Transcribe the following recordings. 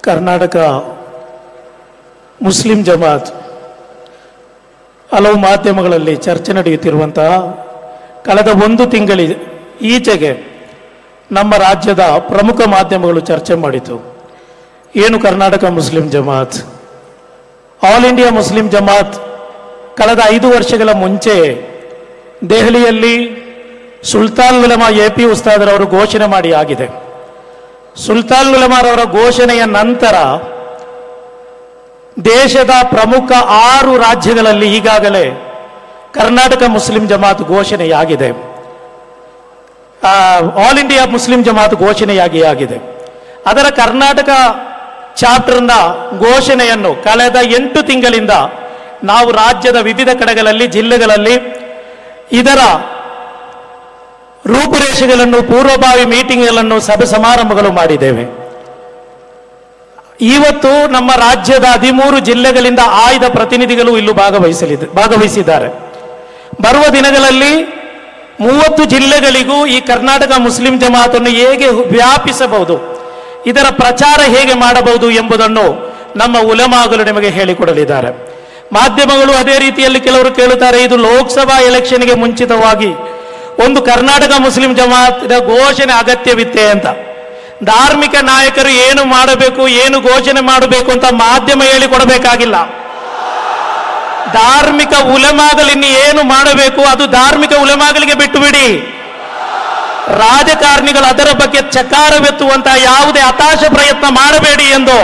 Karnataka Muslim Jamaat ಹಲವು ಮಾಧ್ಯಮಗಳಲ್ಲಿ ಚರ್ಚೆ ನಡೆಯುತ್ತಿರುವಂತಹ ಕಳೆದ ಒಂದು ತಿಂಗಳಿ ಈಚೆಗೆ ನಮ್ಮ ರಾಜ್ಯದ ಪ್ರಮುಖ ಮಾಧ್ಯಮಗಳು ಚರ್ಚೆ ಮಾಡಿತು ಏನು Karnataka Muslim Jamaat all India Muslim Jamaat ಕಳೆದ ಐದು ವರ್ಷಗಳ ಮುಂಚೆ ದೆಹಲಿಯಲ್ಲಿ ಸುಲ್ತಾನ್ ಉಲಮಾ ಎ ಪಿ ಉಸ್ತಾದರವರು ಘೋಷಣೆ ಮಾಡಿ ಆಗಿದೆ ಸುಲ್ತಾನ್ ಉಲಮಾರವರ ಘೋಷಣೆಯ ನಂತರ ದೇಶದ ಪ್ರಮುಖ ಆರು ರಾಜ್ಯಗಳಲ್ಲಿ ಈಗಾಗಲೇ ಕರ್ನಾಟಕ ಮುಸ್ಲಿಂ ಜಮಾತ್ ಘೋಷಣೆಯಾಗಿದೆ ಆ, ಆಲ್ ಇಂಡಿಯಾ ಮುಸ್ಲಿಂ ಜಮಾತ್ ಘೋಷಣೆಯಾಗಿ ಆಗಿದೆ ಅದರ ಕರ್ನಾಟಕ ಚಾಪ್ಟರ್ನ ಘೋಷಣೆಯನ್ನು ಕಳೆದ ಎಂಟು ತಿಂಗಳಿಂದ ನಾವು ರಾಜ್ಯದ ವಿವಿಧ ಕಡೆಗಳಲ್ಲಿ ಜಿಲ್ಲೆಗಳಲ್ಲಿ ಇದರ ರೂಪುರೇಷೆಗಳನ್ನು ಪೂರ್ವಭಾವಿ ಮೀಟಿಂಗ್ಗಳನ್ನು ಸಭೆ ಸಮಾರಂಭಗಳು ಮಾಡಿದ್ದೇವೆ ಇವತ್ತು ನಮ್ಮ ರಾಜ್ಯದ ಹದಿಮೂರು ಜಿಲ್ಲೆಗಳಿಂದ ಆಯ್ದ ಪ್ರತಿನಿಧಿಗಳು ಇಲ್ಲೂ ಭಾಗವಹಿಸಲಿದೆ ಭಾಗವಹಿಸಿದ್ದಾರೆ ಬರುವ ದಿನಗಳಲ್ಲಿ ಮೂವತ್ತು ಜಿಲ್ಲೆಗಳಿಗೂ ಈ ಕರ್ನಾಟಕ ಮುಸ್ಲಿಂ ಜಮಾತನ್ನು ಹೇಗೆ ವ್ಯಾಪಿಸಬಹುದು ಇದರ ಪ್ರಚಾರ ಹೇಗೆ ಮಾಡಬಹುದು ಎಂಬುದನ್ನು ನಮ್ಮ ಉಲಮಾಗಲು ನಿಮಗೆ ಹೇಳಿಕೊಡಲಿದ್ದಾರೆ ಮಾಧ್ಯಮಗಳು ಅದೇ ರೀತಿಯಲ್ಲಿ ಕೆಲವರು ಕೇಳುತ್ತಾರೆ ಇದು ಲೋಕಸಭಾ ಎಲೆಕ್ಷನ್ಗೆ ಮುಂಚಿತವಾಗಿ ಒಂದು ಕರ್ನಾಟಕ ಮುಸ್ಲಿಂ ಜಮಾತಿನ ಘೋಷಣೆ ಅಗತ್ಯವಿತ್ತೆ ಅಂತ ಧಾರ್ಮಿಕ ನಾಯಕರು ಏನು ಮಾಡಬೇಕು ಏನು ಘೋಷಣೆ ಮಾಡಬೇಕು ಅಂತ ಮಾಧ್ಯಮ ಹೇಳಿಕೊಡಬೇಕಾಗಿಲ್ಲ ಧಾರ್ಮಿಕ ಉಲೆಮಾಗಲಿನ್ನು ಏನು ಮಾಡಬೇಕು ಅದು ಧಾರ್ಮಿಕ ಉಲೆಮಾಗಲಿಗೆ ಬಿಟ್ಟು ಬಿಡಿ ರಾಜಕಾರಣಿಗಳು ಅದರ ಬಗ್ಗೆ ಚಕಾರವೆತ್ತುವಂತಹ ಯಾವುದೇ ಹತಾಶ ಪ್ರಯತ್ನ ಮಾಡಬೇಡಿ ಎಂದು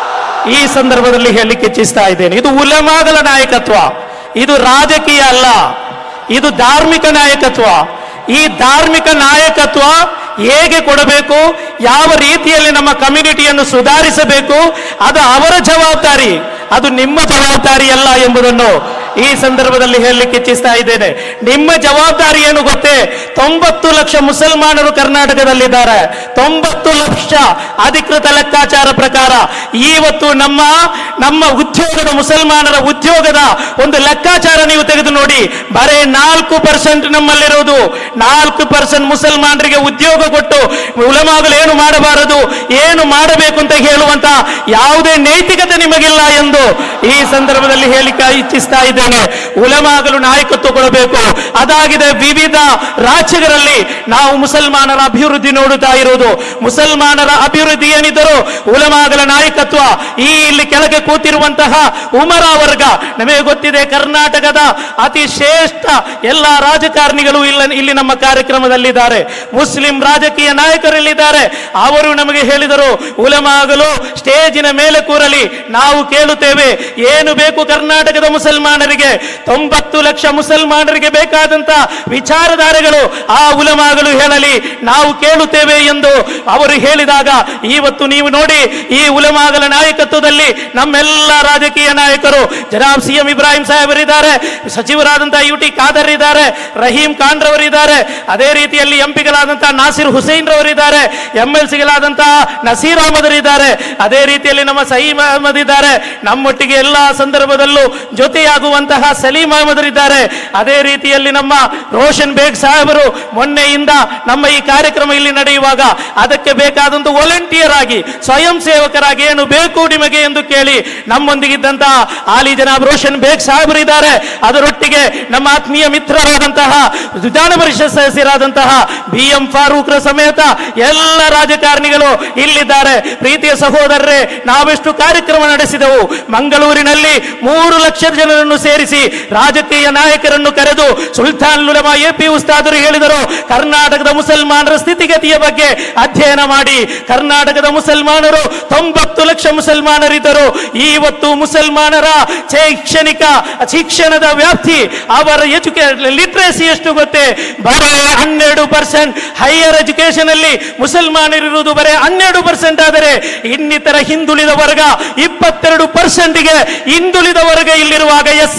ಈ ಸಂದರ್ಭದಲ್ಲಿ ಹೇಳಲಿಕ್ಕೆ ಇಚ್ಛಿಸ್ತಾ ಇದ್ದೇನೆ ಇದು ಉಲೆಮಾಗಲ ನಾಯಕತ್ವ ಇದು ರಾಜಕೀಯ ಅಲ್ಲ ಇದು ಧಾರ್ಮಿಕ ನಾಯಕತ್ವ ಈ ಧಾರ್ಮಿಕ ನಾಯಕತ್ವ ಹೇಗೆ ಕೊಡಬೇಕು ಯಾವ ರೀತಿಯಲ್ಲಿ ನಮ್ಮ ಕಮ್ಯುನಿಟಿಯನ್ನು ಸುಧಾರಿಸಬೇಕು ಅದು ಅವರ ಜವಾಬ್ದಾರಿ ಅದು ನಿಮ್ಮ ಜವಾಬ್ದಾರಿ ಅಲ್ಲ ಎಂಬುದನ್ನು ಈ ಸಂದರ್ಭದಲ್ಲಿ ಹೇಳಲಿಕ್ಕೆ ಇಚ್ಛಿಸ್ತಾ ಇದ್ದೇನೆ ನಿಮ್ಮ ಜವಾಬ್ದಾರಿ ಏನು ಗೊತ್ತೇ ತೊಂಬತ್ತು ಲಕ್ಷ ಮುಸಲ್ಮಾನರು ಕರ್ನಾಟಕದಲ್ಲಿದ್ದಾರೆ ತೊಂಬತ್ತು ಲಕ್ಷ ಅಧಿಕೃತ ಲೆಕ್ಕಾಚಾರ ಪ್ರಕಾರ ಇವತ್ತು ನಮ್ಮ ನಮ್ಮ ಉದ್ಯೋಗದ ಮುಸಲ್ಮಾನರ ಉದ್ಯೋಗದ ಒಂದು ಲೆಕ್ಕಾಚಾರ ನೀವು ತೆಗೆದು ನೋಡಿ ಬರೇ ನಾಲ್ಕು ಪರ್ಸೆಂಟ್ ನಮ್ಮಲ್ಲಿರುವುದು ನಾಲ್ಕು ಪರ್ಸೆಂಟ್ ಮುಸಲ್ಮಾನರಿಗೆ ಉದ್ಯೋಗ ಕೊಟ್ಟು ಉಲಮಾಗಲು ಏನು ಮಾಡಬಾರದು ಏನು ಮಾಡಬೇಕು ಅಂತ ಹೇಳುವಂತ ಯಾವುದೇ ನೈತಿಕತೆ ನಿಮಗಿಲ್ಲ ಎಂದು ಈ ಸಂದರ್ಭದಲ್ಲಿ ಹೇಳಿಕ ಇಚ್ಛಿಸ್ತಾ ಇದ್ದೇನೆ ಉಲಮಾಗಲು ನಾಯಕತ್ವ ಕೊಡಬೇಕು ಅದಾಗಿದೆ ವಿವಿಧ ರಾಜ್ಯಗಳಲ್ಲಿ ನಾವು ಮುಸಲ್ಮಾನರ ಅಭಿವೃದ್ಧಿ ನೋಡುತ್ತಾ ಇರುವುದು ಮುಸಲ್ಮಾನರ ಅಭಿವೃದ್ಧಿ ಏನಿದ್ದರೂ ಉಲಮಾಗಲ ನಾಯಕತ್ವ ಈ ಇಲ್ಲಿ ಕೆಳಗೆ ಕೂತಿರುವಂತಹ ಉಮರ ವರ್ಗ ನಮಗೆ ಗೊತ್ತಿದೆ ಕರ್ನಾಟಕದ ಅತಿ ಶ್ರೇಷ್ಠ ಎಲ್ಲ ರಾಜಕಾರಣಿಗಳು ಇಲ್ಲ ಇಲ್ಲಿ ನಮ್ಮ ಕಾರ್ಯಕ್ರಮದಲ್ಲಿದ್ದಾರೆ ಮುಸ್ಲಿಂ ರಾಜಕೀಯ ನಾಯಕರಲ್ಲಿದ್ದಾರೆ ಅವರು ನಮಗೆ ಹೇಳಿದರು ಉಲಮಾಗಲು ಸ್ಟೇಜಿನ ಮೇಲೆ ಕೂರಲಿ ನಾವು ಕೇಳುತ್ತೇವೆ ಏನು ಬೇಕು ಕರ್ನಾಟಕದ ಮುಸಲ್ಮಾನರಿಗೆ ತೊಂಬತ್ತು ಲಕ್ಷ ಮುಸಲ್ಮಾನರಿಗೆ ಬೇಕಾದಂತ ವಿಚಾರಧಾರೆಗಳು ಆ ಉಲಮಾಗಲು ಹೇಳಲಿ ನಾವು ಕೇಳುತ್ತೇವೆ ಎಂದು ಅವರು ಹೇಳಿದಾಗ ಇವತ್ತು ನೀವು ನೋಡಿ ಈ ಉಲಮಾಗಲ ನಾಯಕತ್ವದಲ್ಲಿ ನಮ್ಮೆಲ್ಲ ರಾಜಕೀಯ ನಾಯಕರು ಜನಾಬ್ ಸಿ ಎಂ ಇಬ್ರಾಹಿಂ ಸಾಹೇಬರಿದ್ದಾರೆ ಸಚಿವರಾದಂತಹ ಯು ಟಿ ಖಾದರ್ ಇದ್ದಾರೆ ರಹೀಂ ಖಾನ್ ರವರಿದ್ದಾರೆ ಅದೇ ರೀತಿಯಲ್ಲಿ ಎಂಪಿಗಳಾದಂತಹ ನಾಸಿರ್ ಹುಸೈನ್ ರವರಿದ್ದಾರೆ ಎಂ ಎಲ್ ಸಿಗಳಾದಂತಹ ನಸೀರ್ ಅಹಮದ್ ಇದ್ದಾರೆ ಅದೇ ರೀತಿಯಲ್ಲಿ ನಮ್ಮ ಸಯೀಮ್ ಅಹಮದ್ ಇದ್ದಾರೆ ನಮ್ಮೊಟ್ಟಿಗೆ ಎಲ್ಲ ಸಂದರ್ಭದಲ್ಲೂ ಜೊತೆಯಾಗುವಂತಹ ಸಲೀಂ ಅಹಮದ್ ಇದ್ದಾರೆ ಅದೇ ರೀತಿಯಲ್ಲಿ ನಮ್ಮ ರೋಷನ್ ಬೇಗ್ ಸಾಹೇಬರು ಮೊನ್ನೆಯಿಂದ ನಮ್ಮ ಈ ಕಾರ್ಯಕ್ರಮ ಇಲ್ಲಿ ನಡೆಯುವಾಗ ಅದಕ್ಕೆ ಬೇಕಾದಂತ ವಾಲಂಟಿಯರ್ ಆಗಿ ಸ್ವಯಂ ಸೇವಕರಾಗಿ ಏನು ಬೇಕು ನಿಮಗೆ ಎಂದು ಕೇಳಿ ನಮ್ಮೊಂದಿಗಿದ್ದಂತಹ ಆಲಿ ಜನಾಬ್ ರೋಷನ್ ಬೇಗ್ ಸಾಹೇಬರು ಇದ್ದಾರೆ ಅದರೊಟ್ಟಿಗೆ ನಮ್ಮ ಆತ್ಮೀಯ ಮಿತ್ರರಾದಂತಹ ವಿಧಾನ ಪರಿಷತ್ ಸದಸ್ಯರಾದಂತಹ ಬಿ ಎಂ ಫಾರೂಕ್ರ ಸಮೇತ ಎಲ್ಲ ರಾಜಕಾರಣಿಗಳು ಇಲ್ಲಿದ್ದಾರೆ ಪ್ರೀತಿಯ ಸಹೋದರರೇ ನಾವೆಷ್ಟು ಕಾರ್ಯಕ್ರಮ ನಡೆಸಿದೆವು ಮಂಗಳೂರಿನಲ್ಲಿ ಮೂರು ಲಕ್ಷ ಜನರನ್ನು ಸೇರಿಸಿ ರಾಜಕೀಯ ನಾಯಕರನ್ನು ಕರೆದು ಸುಲ್ತಾನ್ ಲುಲಮಾ ಎ ಪಿ ಉಸ್ತಾದರು ಹೇಳಿದರು ಕರ್ನಾಟಕದ ಮುಸಲ್ಮಾನರ ಸ್ಥಿತಿಗತಿಯ ಬಗ್ಗೆ ಅಧ್ಯಯನ ಮಾಡಿ ಕರ್ನಾಟಕದ ಮುಸಲ್ಮಾನರು ತೊಂಬತ್ತು ಲಕ್ಷ ಮುಸಲ್ಮಾನರಿದ್ದರು ಇವತ್ತು ಮುಸಲ್ಮಾನರ ಶೈಕ್ಷಣಿಕ ಶಿಕ್ಷಣದ ವ್ಯಾಪ್ತಿ ಅವರ ಎಜುಕೇ ಲಿಟ್ರೇಸಿ ಎಷ್ಟು ಗೊತ್ತೇ ಬರೀ ಹನ್ನೆರಡು ಪರ್ಸೆಂಟ್ ಹೈಯರ್ ಎಜುಕೇಶನ್ ಅಲ್ಲಿ ಮುಸಲ್ಮಾನರಿರುವುದು ಬರೀ ಹನ್ನೆರಡು ಪರ್ಸೆಂಟ್ ಆದರೆ ಇನ್ನಿತರ ಹಿಂದುಳಿದ ವರ್ಗ ಇಪ್ಪತ್ತೆರಡು ಪರ್ಸೆಂಟ್ಗೆ ಹಿಂದುಳಿದ ವರ್ಗ ಇಲ್ಲಿರುವಾಗ ಎಸ್ ಸಿ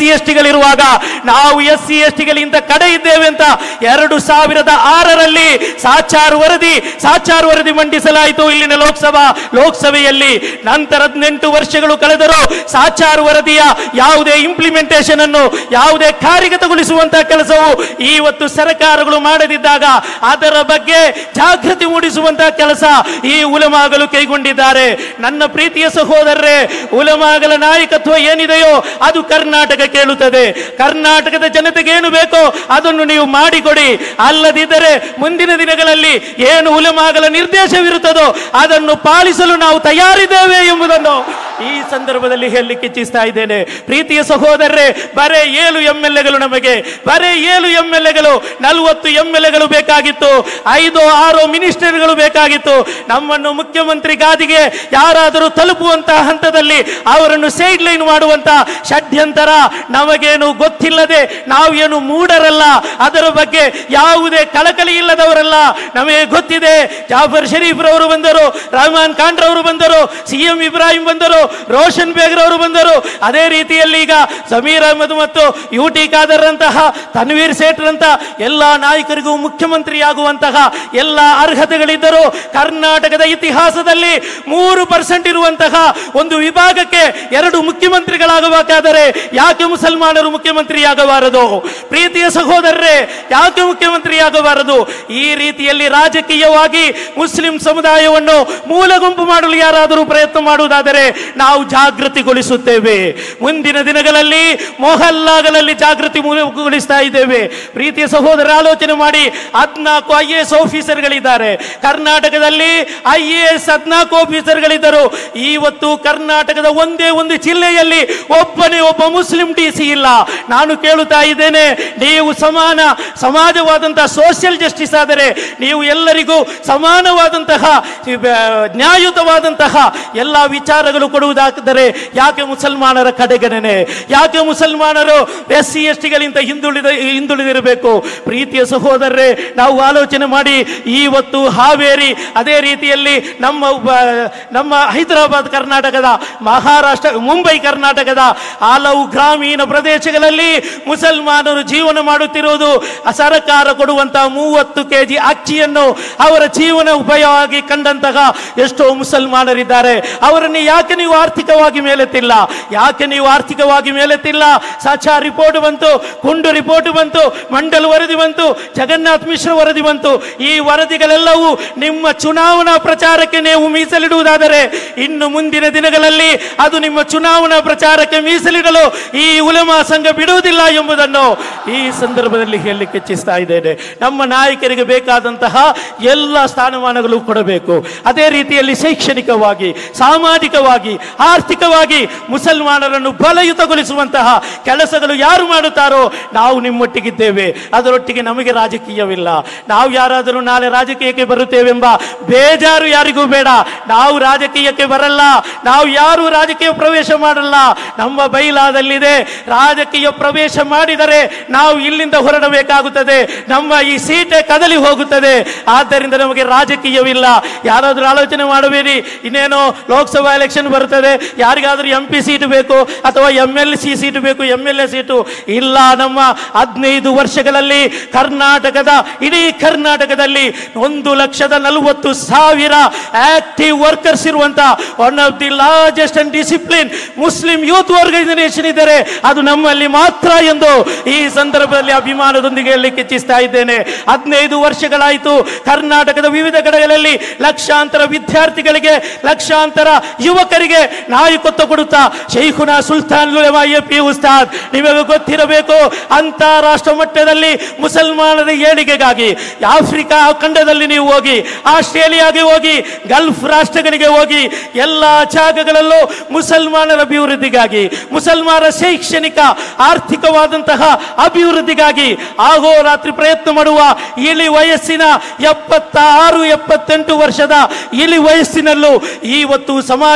ಸಿ ಎಸ್ ಟಿಗಳಿರುವಾಗ ನಾವು ಎಸ್ ಸಿ ಎಸ್ ಟಿಗಳಿಂದ ಕಡೆ ಇದ್ದೇವೆ ಅಂತ ಎರಡು ಸಾವಿರದ ಆರರಲ್ಲಿ ಸಾಚಾರ್ ವರದಿ ಸಾಚಾರ್ ವರದಿ ಮಂಡಿಸಲಾಯಿತು ಇಲ್ಲಿನ ಲೋಕಸಭಾ ಲೋಕಸಭೆಯಲ್ಲಿ ನಂತರ ಹದಿನೆಂಟು ವರ್ಷಗಳು ಕಳೆದರೂ ಸಾಚಾರ್ ವರದಿಯ ಯಾವುದೇ ಇಂಪ್ಲಿಮೆಂಟೇಷನ್ ಅನ್ನು ಯಾವುದೇ ಕಾರ್ಯಗತಗೊಳಿಸುವಂತಹ ಕೆಲಸವು ಇವತ್ತು ಸರ್ಕಾರಗಳು ಮಾಡದಿದ್ದಾಗ ಅದರ ಬಗ್ಗೆ ಜಾಗೃತಿ ಮೂಡಿಸುವಂತಹ ಕೆಲಸ ಈ ಉಲಮಾಗಲು ಕೈಗೊಂಡಿದ್ದಾರೆ ನನ್ನ ಪ್ರೀತಿಯ ಸಹೋದರರೇ ಉಲಮಾಗಲ ನಾಯಕತ್ವ ಏನಿದೆಯೋ ಅದು ಕರ್ನಾಟಕ ಕೇಳುತ್ತದೆ ಕರ್ನಾಟಕದ ಜನತೆಗೆ ಏನು ಬೇಕೋ ಅದನ್ನು ನೀವು ಮಾಡಿಕೊಡಿ ಅಲ್ಲದಿದ್ದರೆ ಮುಂದಿನ ದಿನಗಳಲ್ಲಿ ಏನು ಉಲಮಾಗಲ ನಿರ್ದೇಶವಿರುತ್ತದೋ ಅದನ್ನು ಪಾಲಿಸಲು ನಾವು ತಯಾರಿದ್ದೇವೆ ಎಂಬುದನ್ನು ಈ ಸಂದರ್ಭದಲ್ಲಿ ಹೇಳಲಿಕ್ಕೆ ಇಚ್ಛಿಸ್ತಾ ಇದ್ದೇನೆ ಪ್ರೀತಿಯ ಸಹೋದರರೇ ಬರೇ ಏಳು ಎಂ ಎಲ್ ಎಗಳು ನಮಗೆ ಬರೇ ಏಳು ಎಂ ಎಲ್ ಎಗಳು ನಲವತ್ತು ಎಂ ಎಲ್ ಎಗಳು ಬೇಕಾಗಿತ್ತು ಐದು ಆರು ಮಿನಿಸ್ಟರ್ಗಳು ಬೇಕಾಗಿತ್ತು ನಮ್ಮನ್ನು ಮುಖ್ಯಮಂತ್ರಿ ಗಾದಿಗೆ ಯಾರಾದರೂ ತಲುಪುವಂತಹ ಹಂತದಲ್ಲಿ ಅವರನ್ನು ಸೈಡ್ ಲೈನ್ ಮಾಡುವಂತ ಷಡ್ಯಂತರ ನಮಗೇನು ಗೊತ್ತಿಲ್ಲದೆ ನಾವು ಏನು ಮೂಢರಲ್ಲ ಅದರ ಬಗ್ಗೆ ಯಾವುದೇ ಕಳಕಳಿ ಇಲ್ಲದವರಲ್ಲ ನಮಗೆ ಗೊತ್ತಿದೆ ಜಾಫರ್ ಶರೀಫ್ ರವರು ಬಂದರು ರಹಮಾನ್ ಖಾನ್ ರವರು ಬಂದರು ಸಿ ಎಂ ಇಬ್ರಾಹಿಂ ಬಂದರು ರೋಷನ್ ಬೇಗ್ ರವರು ಬಂದರು ಅದೇ ರೀತಿಯಲ್ಲಿ ಈಗ ಸಮೀರ್ ಅಹಮದ್ ಮತ್ತು ಯು ಟಿ ಖಾದರ್ ಅಂತಹ ತನ್ವೀರ್ ಸೇಠ್ ಅಂತ ಎಲ್ಲ ನಾಯಕರಿಗೂ ಮುಖ್ಯಮಂತ್ರಿಯಾಗುವಂತಹ ಎಲ್ಲ ಅರ್ಹತೆಗಳಿದ್ದರು ಕರ್ನಾಟಕದ ಇತಿಹಾಸದಲ್ಲಿ ಮೂರು ಪರ್ಸೆಂಟ್ ಇರುವಂತಹ ಒಂದು ವಿಭಾಗಕ್ಕೆ ಎರಡು ಮುಖ್ಯಮಂತ್ರಿಗಳಾಗಬೇಕಾದರೆ ಯಾಕೆ ಮುಸಲ್ಮಾನರು ಮುಖ್ಯಮಂತ್ರಿಯಾಗಬಾರದು ಪ್ರೀತಿಯ ಸಹೋದರರೇ ಯಾಕೆ ಮುಖ್ಯಮಂತ್ರಿಯಾಗಬಾರದು ಈ ರೀತಿಯಲ್ಲಿ ರಾಜಕೀಯವಾಗಿ ಮುಸ್ಲಿಂ ಸಮುದಾಯವನ್ನು ಮೂಲ ಗುಂಪು ಮಾಡಲು ಯಾರಾದರೂ ಪ್ರಯತ್ನ ಮಾಡುವುದಾದರೆ ನಾವು ಜಾಗೃತಿಗೊಳಿಸುತ್ತೇವೆ ಮುಂದಿನ ದಿನಗಳಲ್ಲಿ ಮೊಹಲ್ಲಾಗಳಲ್ಲಿ ಜಾಗೃತಿ ಮೂಲಗೊಳಿಸ್ತಾ ಇದ್ದೇವೆ ಪ್ರೀತಿಯ ಸಹೋದರ ಆಲೋಚನೆ ಮಾಡಿ ಹದ್ನಾಲ್ಕು ಐ ಎ ಎಸ್ ಆಫೀಸರ್ಗಳಿದ್ದಾರೆ ಕರ್ನಾಟಕದಲ್ಲಿ ಐ ಎ ಎಸ್ ಹದ್ನಾಲ್ಕು ಆಫೀಸರ್ಗಳಿದ್ದರು ಇವತ್ತು ಕರ್ನಾಟಕದ ಒಂದೇ ಒಂದು ಜಿಲ್ಲೆಯಲ್ಲಿ ಒಬ್ಬನೇ ಒಬ್ಬ ಮುಸ್ಲಿಂ ಡಿ ಸಿ ಇಲ್ಲ ನಾನು ಕೇಳುತ್ತಾ ಇದ್ದೇನೆ ನೀವು ಸಮಾನ ಸಮಾಜವಾದಂತಹ ಸೋಷಿಯಲ್ ಜಸ್ಟಿಸ್ ಆದರೆ ನೀವು ಎಲ್ಲರಿಗೂ ಸಮಾನವಾದಂತಹ ಈ ಬ- ನ್ಯಾಯಯುತವಾದಂತಹ ಎಲ್ಲ ವಿಚಾರಗಳು ಕೊಡುವುದಾದರೆ ಯಾಕೆ ಮುಸಲ್ಮಾನರ ಕಡೆಗಣನೆ ಯಾಕೆ ಮುಸಲ್ಮಾನರು ಎಸ್ ಸಿ ಎಸ್ ಟಿಗಳಿಂದ ಹಿಂದುಳಿದ ಹಿಂದುಳಿದಿರಬೇಕು ಪ್ರೀತಿಯ ಸಹೋದರರೇ ನಾವು ಆಲೋಚನೆ ಮಾಡಿ ಇವತ್ತು ಹಾವೇರಿ ಅದೇ ರೀತಿಯಲ್ಲಿ ನಮ್ಮ ಬ- ನಮ್ಮ ಹೈದರಾಬಾದ್ ಕರ್ನಾಟಕದ ಮಹಾರಾಷ್ಟ್ರ ಮುಂಬೈ ಕರ್ನಾಟಕದ ಹಲವು ಗ್ರಾಮೀಣ ಪ್ರದೇಶಗಳಲ್ಲಿ ಮುಸಲ್ಮಾನರು ಜೀವನ ಮಾಡುತ್ತಿರುವುದು ಆ ಸರ್ಕಾರ ಕೊಡುವಂತಹ ಮೂವತ್ತು ಕೆಜಿ ಅಕ್ಕಿಯನ್ನು ಅವರ ಜೀವನ ಉಪಯೋಗವಾಗಿ ಕಂಡಂತಹ ಎಷ್ಟೋ ಮುಸಲ್ಮಾನರಿದ್ದಾರೆ ಅವರನ್ನು ಯಾಕೆ ನೀವು ಆರ್ಥಿಕವಾಗಿ ಮೇಲೆತ್ತಿಲ್ಲ ಯಾಕೆ ನೀವು ಆರ್ಥಿಕವಾಗಿ ಮೇಲೆತ್ತಿಲ್ಲ ಸಚಾ ರಿಪೋರ್ಟ್ ಬಂತು ಕುಂಡು ರಿಪೋರ್ಟ್ ಬಂತು ಮಂಡಲ್ ವರದಿ ಬಂತು ಜಗನ್ನಾಥ್ ಮಿಶ್ರ ವರದಿ ಬಂತು ಈ ವರದಿಗಳೆಲ್ಲವೂ ನಿಮ್ಮ ಚುನಾವಣಾ ಪ್ರಚಾರಕ್ಕೆ ನೀವು ಮೀಸಲಿಡುವುದಾದರೆ ಇನ್ನು ಮುಂದಿನ ದಿನಗಳಲ್ಲಿ ಅದು ನಿಮ್ಮ ಚುನಾವಣಾ ಪ್ರಚಾರಕ್ಕೆ ಮೀಸಲಿಡಲು ಈ ಉಲಮಾ ಸಂಘ ಬಿಡುವುದಿಲ್ಲ ಎಂಬುದನ್ನು ಈ ಸಂದರ್ಭದಲ್ಲಿ ಹೇಳಲಿಕ್ಕೆ ಇಚ್ಛಿಸ್ತಾ ಇದ್ದೇನೆ ನಮ್ಮ ನಾಯಕರಿಗೆ ಬೇಕಾದಂತಹ ಎಲ್ಲ ಸ್ಥಾನಮಾನಗಳು ಕೊಡಬೇಕು ಅದೇ ರೀತಿಯಲ್ಲಿ ಶೈಕ್ಷಣಿಕವಾಗಿ ಸಾಮಾಜಿಕವಾಗಿ ಆರ್ಥಿಕವಾಗಿ ಮುಸಲ್ಮಾನರನ್ನು ಬಲಯುತಗೊಳಿಸುವಂತಹ ಕೆಲಸಗಳು ಯಾರು ಮಾಡುತ್ತಾರೋ ನಾವು ನಿಮ್ಮೊಟ್ಟಿಗಿದ್ದೇವೆ ಅದರೊಟ್ಟಿಗೆ ನಮಗೆ ರಾಜಕೀಯವಿಲ್ಲ ನಾವು ಯಾರಾದರೂ ನಾಳೆ ರಾಜಕೀಯಕ್ಕೆ ಬರುತ್ತೇವೆಂಬ ಬೇಜಾರು ಯಾರಿಗೂ ಬೇಡ ನಾವು ರಾಜಕೀಯಕ್ಕೆ ಬರಲ್ಲ ನಾವು ಯಾರು ರಾಜಕೀಯ ಪ್ರವೇಶ ಮಾಡಲ್ಲ ನಮ್ಮ ಬೈಲಾದಲ್ಲಿದೆ ರಾಜಕೀಯ ಪ್ರವೇಶ ಮಾಡಿದರೆ ನಾವು ಇಲ್ಲಿಂದ ಹೊರಡಬೇಕಾಗುತ್ತದೆ ನಮ್ಮ ಈ ಸೀಟೆ ಕದಲಿ ಹೋಗುತ್ತದೆ ಆದ್ದರಿಂದ ನಮಗೆ ರಾಜಕೀಯವಿಲ್ಲ ಯಾರಾದರೂ ಆಲೋಚನೆ ಮಾಡಬೇಡಿ ಇನ್ನೇನೋ ಲೋಕಸಭಾ ಎಲೆಕ್ಷನ್ ಬರುತ್ತದೆ ಯಾರಿಗಾದ್ರೂ ಎಂ ಪಿ ಸೀಟು ಬೇಕು ಅಥವಾ ಎಂ ಎಲ್ ಸಿ ಸೀಟು ಬೇಕು ಎಂ ಎಲ್ ಎ ಸೀಟು ಇಲ್ಲ ನಮ್ಮ ಹದಿನೈದು ವರ್ಷಗಳಲ್ಲಿ ಕರ್ನಾಟಕದ ಇಡೀ ಕರ್ನಾಟಕದಲ್ಲಿ ಒಂದು ಲಕ್ಷದ ನಲವತ್ತು ಸಾವಿರ ಆಕ್ಟಿವ್ ವರ್ಕರ್ಸ್ ಇರುವಂತ one of the largest and discipline Muslim youth organisation ಇದ್ದರೆ ಅದು ನಮ್ಮಲ್ಲಿ ಮಾತ್ರ ಎಂದು ಈ ಸಂದರ್ಭದಲ್ಲಿ ಅಭಿಮಾನದೊಂದಿಗೆ ಹೇಳಲಿಕ್ಕೆ ಇಚ್ಛಿಸ್ತಾ ಇದ್ದೇನೆ ಹದಿನೈದು ವರ್ಷಗಳಾಯಿತು ಕರ್ನಾಟಕದ ವಿವಿಧ ಕಡೆಗಳಲ್ಲಿ ಲಕ್ಷಾಂತರ ವಿದ್ಯಾರ್ಥಿಗಳಿಗೆ ಲಕ್ಷಾಂತರ ಯುವಕರಿಗೆ ನಾಯಕತ್ವ ಕೊಡುತ್ತಾ ಶೈಖುನ ಸುಲ್ತಾನ್ ಪಿ ಉಸ್ತಾದ್ ನಿಮಗೆ ಗೊತ್ತಿರಬೇಕು ಅಂತಾರಾಷ್ಟ್ರ ಮಟ್ಟದಲ್ಲಿ ಮುಸಲ್ಮಾನರ ಏಳಿಗೆಗಾಗಿ ಆಫ್ರಿಕಾ ಖಂಡದಲ್ಲಿ ನೀವು ಹೋಗಿ ಆಸ್ಟ್ರೇಲಿಯಾಗೆ ಹೋಗಿ ಗಲ್ಫ್ ರಾಷ್ಟ್ರಗಳಿಗೆ ಹೋಗಿ ಎಲ್ಲ ಜಾಗಗಳಲ್ಲೂ ಮುಸಲ್ಮಾನರ ಅಭಿವೃದ್ಧಿಗಾಗಿ ಮುಸಲ್ಮಾನರ ಶೈಕ್ಷಣಿಕ ಆರ್ಥಿಕವಾದಂತಹ ಅಭಿವೃದ್ಧಿಗಾಗಿ ಆಹೋರಾತ್ರಿ ಪ್ರಯತ್ನ ಮಾಡುವ ಇಳಿ ವಯಸ್ಸಿನ ಎಪ್ಪತ್ತಾರು ಎಪ್ಪತ್ತೆಂಟು ವರ್ಷದ ಇಳಿ ವಯಸ್ಸಿನಲ್ಲೂ ಇವತ್ತು ಸಮಾಜ ಸೇವೆಯಲ್ಲಿ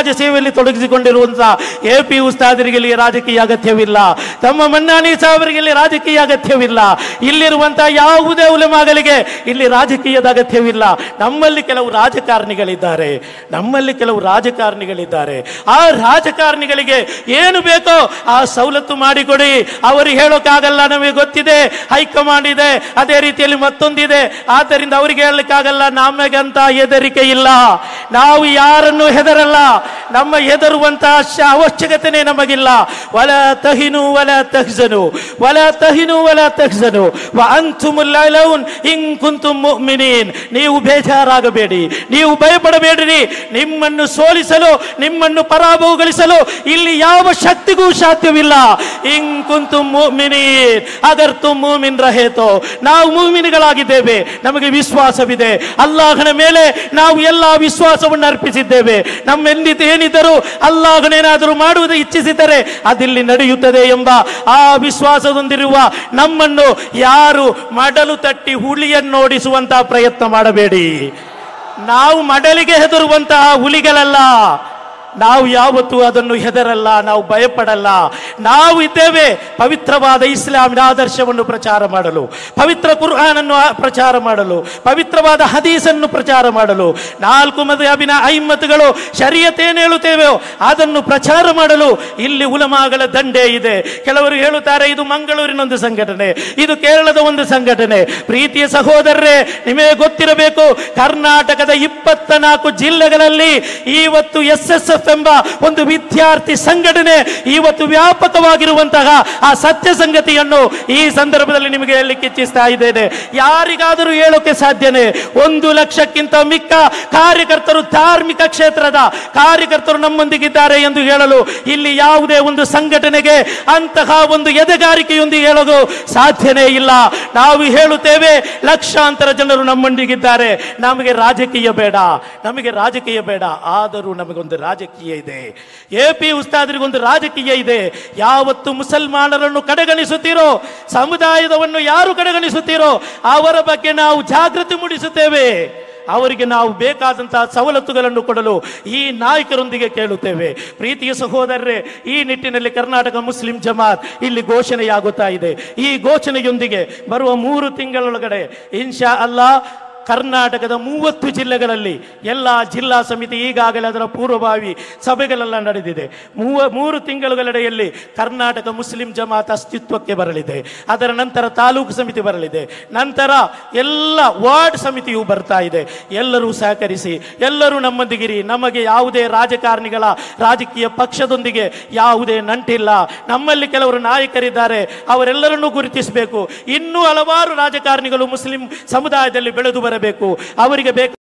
ಸೇವೆಯಲ್ಲಿ ತೊಡಗಿಸಿಕೊಂಡಿರುವಂತಹ ಎ ಪಿ ಉಸ್ತಾದರಿಗೆ ಇಲ್ಲಿ ರಾಜಕೀಯ ಅಗತ್ಯವಿಲ್ಲ ತಮ್ಮ ಮನ್ನಾನಿ ಸಾಹೇಬರಿಗೆ ಇಲ್ಲಿ ರಾಜಕೀಯ ಅಗತ್ಯವಿಲ್ಲ ಇಲ್ಲಿರುವಂತಹ ಯಾವುದೇ ಉಲೆಮಾಗಲಿಗೆ ಇಲ್ಲಿ ರಾಜಕೀಯದ ಅಗತ್ಯವಿಲ್ಲ ನಮ್ಮಲ್ಲಿ ಕೆಲವು ರಾಜಕಾರಣಿಗಳಿದ್ದಾರೆ ನಮ್ಮಲ್ಲಿ ಕೆಲವು ರಾಜಕಾರಣಿಗಳಿದ್ದಾರೆ ಆ ರಾಜಕಾರಣಿಗಳಿಗೆ ಏನು ಬೇಕೋ ಆ ಸವಲತ್ತು ಮಾಡಿಕೊಡಿ ಅವರು ಹೇಳೋಕ್ಕಾಗಲ್ಲ ನಮಗೆ ಗೊತ್ತಿದೆ ಹೈಕಮಾಂಡ್ ಇದೆ ಅದೇ ರೀತಿಯಲ್ಲಿ ಮತ್ತೊಂದಿದೆ ಆದ್ದರಿಂದ ಅವರಿಗೆ ಹೇಳಲಿಕ್ಕಾಗಲ್ಲ ನಮಗಂತ ಹೆದರಿಕೆ ಇಲ್ಲ ನಾವು ಯಾರನ್ನು ಹೆದರಲ್ಲ ನಮ್ಮ ಹೆದರುವಂತಹ ಶ- ಅವಶ್ಯಕತೆನೇ ನಮಗಿಲ್ಲ ವಲ ತಹಿನು ವಲ ತಹ್ಜನು ವಲ ತಹಿನು ವಲ ತಹ್ಜನು ವ ಅಂತುಮುಲ್ ಅಲೌನ್ ಇನ್ ಕುಂತುಂ ಮುಅ್ಮಿನೀನ್ ನೀವು ಬೇಜಾರಾಗಬೇಡಿ ನೀವು ಭಯಪಡಬೇಡಿರಿ ನಿಮ್ಮನ್ನು ಸೋಲಿಸಲು ನಿಮ್ಮನ್ನು ಪರಾಭವಗೊಳಿಸಲು ಇಲ್ಲಿ ಯಾವ ಶಕ್ತಿಗೂ ಸಾಧ್ಯವಿಲ್ಲ ಇನ್ ಕುಂತುಂ ಮುಅ್ಮಿನೀನ್ ಅಗರ್ ತುಮ್ ಮೂಮಿನ್ ರಹೇತೋ ನಾವು ಮೂಮಿನ್ಗಳಾಗಿದ್ದೇವೆ ನಮಗೆ ವಿಶ್ವಾಸವಿದೆ ಅಲ್ಲಾಹನ ಮೇಲೆ ನಾವು ಎಲ್ಲ ವಿಶ್ವಾಸವನ್ನು ಅರ್ಪಿಸಿದ್ದೇವೆ ನಮ್ಮೆಂದಿದ್ದು ಏನಿದ್ದರೂ ಅಲ್ಲಾಹನೇನಾದರೂ ಮಾಡುವುದು ಇಚ್ಛಿಸಿದರೆ ಅದಿಲ್ಲಿ ನಡೆಯುತ್ತದೆ ಎಂಬ ಆ ವಿಶ್ವಾಸದೊಂದಿರುವ ನಮ್ಮನ್ನು ಯಾರು ಮಡಲು ತಟ್ಟಿ ಹುಳಿಯನ್ನೋಡಿಸುವಂತಹ ಪ್ರಯತ್ನ ಮಾಡಬೇಡಿ ನಾವು ಮಡಲಿಗೆ ಹೆದರುವಂತಹ ಹುಲಿಗಳಲ್ಲ ನಾವು ಯಾವತ್ತೂ ಅದನ್ನು ಹೆದರಲ್ಲ ನಾವು ಭಯಪಡಲ್ಲ ನಾವು ಇದ್ದೇವೆ ಪವಿತ್ರವಾದ ಇಸ್ಲಾಮಿನ ಆದರ್ಶವನ್ನು ಪ್ರಚಾರ ಮಾಡಲು ಪವಿತ್ರ ಕುರ್ಆನನ್ನು ಆ- ಪ್ರಚಾರ ಮಾಡಲು ಪವಿತ್ರವಾದ ಹದೀಸನ್ನು ಪ್ರಚಾರ ಮಾಡಲು ನಾಲ್ಕು ಮದುವಿನ ಐಮ್ಮತ್ತುಗಳು ಶರೀಯತೇನು ಹೇಳುತ್ತೇವೆಯೋ ಅದನ್ನು ಪ್ರಚಾರ ಮಾಡಲು ಇಲ್ಲಿ ಉಲಮಾಗಳ ದಂಡೆ ಇದೆ ಕೆಲವರು ಹೇಳುತ್ತಾರೆ ಇದು ಮಂಗಳೂರಿನ ಒಂದು ಸಂಘಟನೆ ಇದು ಕೇರಳದ ಒಂದು ಸಂಘಟನೆ ಪ್ರೀತಿಯ ಸಹೋದರರೇ ನಿಮಗೆ ಗೊತ್ತಿರಬೇಕು ಕರ್ನಾಟಕದ ಇಪ್ಪತ್ತ ನಾಲ್ಕು ಜಿಲ್ಲೆಗಳಲ್ಲಿ ಇವತ್ತು ಎಸ್ ಎಸ್ ಎಫ್ ಎಂಬ ಒಂದು ವಿದ್ಯಾರ್ಥಿ ಸಂಘಟನೆ ಇವತ್ತು ವ್ಯಾಪಕವಾಗಿರುವಂತಹ ಆ ಸತ್ಯ ಸಂಗತಿಯನ್ನು ಈ ಸಂದರ್ಭದಲ್ಲಿ ನಿಮಗೆ ಹೇಳಲಿಕ್ಕೆ ಇಚ್ಛಿಸ್ತಾ ಇದ್ದೇನೆ ಯಾರಿಗಾದರೂ ಹೇಳೋಕೆ ಸಾಧ್ಯನೇ ಒಂದು ಲಕ್ಷಕ್ಕಿಂತ ಮಿಕ್ಕ ಕಾರ್ಯಕರ್ತರು ಧಾರ್ಮಿಕ ಕ್ಷೇತ್ರದ ಕಾರ್ಯಕರ್ತರು ನಮ್ಮೊಂದಿಗಿದ್ದಾರೆ ಎಂದು ಹೇಳಲು ಇಲ್ಲಿ ಯಾವುದೇ ಒಂದು ಸಂಘಟನೆಗೆ ಅಂತಹ ಒಂದು ಎದೆಗಾರಿಕೆಯೊಂದಿಗೆ ಹೇಳಲು ಸಾಧ್ಯನೇ ಇಲ್ಲ ನಾವು ಹೇಳುತ್ತೇವೆ ಲಕ್ಷಾಂತರ ಜನರು ನಮ್ಮೊಂದಿಗಿದ್ದಾರೆ ನಮಗೆ ರಾಜಕೀಯ ಬೇಡ ನಮಗೆ ರಾಜಕೀಯ ಬೇಡ ಆದರೂ ನಮಗೊಂದು ರಾಜಕೀಯ ಇದೆ ಎ ಪಿ ಉಸ್ತಾದರಿಗೊಂದು ರಾಜಕೀಯ ಇದೆ ಯಾವತ್ತು ಮುಸಲ್ಮಾನರನ್ನು ಕಡೆಗಣಿಸುತ್ತೀರೋ ಸಮುದಾಯದವನ್ನು ಯಾರು ಕಡೆಗಣಿಸುತ್ತೀರೋ ಅವರ ಬಗ್ಗೆ ನಾವು ಜಾಗೃತಿ ಮೂಡಿಸುತ್ತೇವೆ ಅವರಿಗೆ ನಾವು ಬೇಕಾದಂತಹ ಸವಲತ್ತುಗಳನ್ನು ಕೊಡಲು ಈ ನಾಯಕರೊಂದಿಗೆ ಕೇಳುತ್ತೇವೆ ಪ್ರೀತಿಯ ಸಹೋದರರೇ ಈ ನಿಟ್ಟಿನಲ್ಲಿ ಕರ್ನಾಟಕ ಮುಸ್ಲಿಂ ಜಮಾತ್ ಇಲ್ಲಿ ಘೋಷಣೆಯಾಗುತ್ತಾ ಇದೆ ಈ ಘೋಷಣೆಯೊಂದಿಗೆ ಬರುವ ಮೂರು ತಿಂಗಳೊಳಗಡೆ ಇನ್ಶಾ ಅಲ್ಲಾ ಕರ್ನಾಟಕದ ಮೂವತ್ತು ಜಿಲ್ಲೆಗಳಲ್ಲಿ ಎಲ್ಲ ಜಿಲ್ಲಾ ಸಮಿತಿ ಈಗಾಗಲೇ ಅದರ ಪೂರ್ವಭಾವಿ ಸಭೆಗಳೆಲ್ಲ ನಡೆದಿದೆ ಮೂವ ಮೂರು ತಿಂಗಳುಗಳೆಡೆಯಲ್ಲಿ ಕರ್ನಾಟಕ ಮುಸ್ಲಿಂ ಜಮಾತ್ ಅಸ್ತಿತ್ವಕ್ಕೆ ಬರಲಿದೆ ಅದರ ನಂತರ ತಾಲೂಕು ಸಮಿತಿ ಬರಲಿದೆ ನಂತರ ಎಲ್ಲ ವಾರ್ಡ್ ಸಮಿತಿಯು ಬರ್ತಾ ಇದೆ ಎಲ್ಲರೂ ಸಹಕರಿಸಿ ಎಲ್ಲರೂ ನಮ್ಮೊಂದಿಗಿರಿ ನಮಗೆ ಯಾವುದೇ ರಾಜಕಾರಣಿಗಳ ರಾಜಕೀಯ ಪಕ್ಷದೊಂದಿಗೆ ಯಾವುದೇ ನಂಟಿಲ್ಲ ನಮ್ಮಲ್ಲಿ ಕೆಲವರು ನಾಯಕರಿದ್ದಾರೆ ಅವರೆಲ್ಲರನ್ನೂ ಗುರುತಿಸಬೇಕು ಇನ್ನೂ ಹಲವಾರು ರಾಜಕಾರಣಿಗಳು ಮುಸ್ಲಿಂ ಸಮುದಾಯದಲ್ಲಿ ಬೆಳೆದು ಬರಬೇಕು ಅವರಿಗೆ ಬೇಕು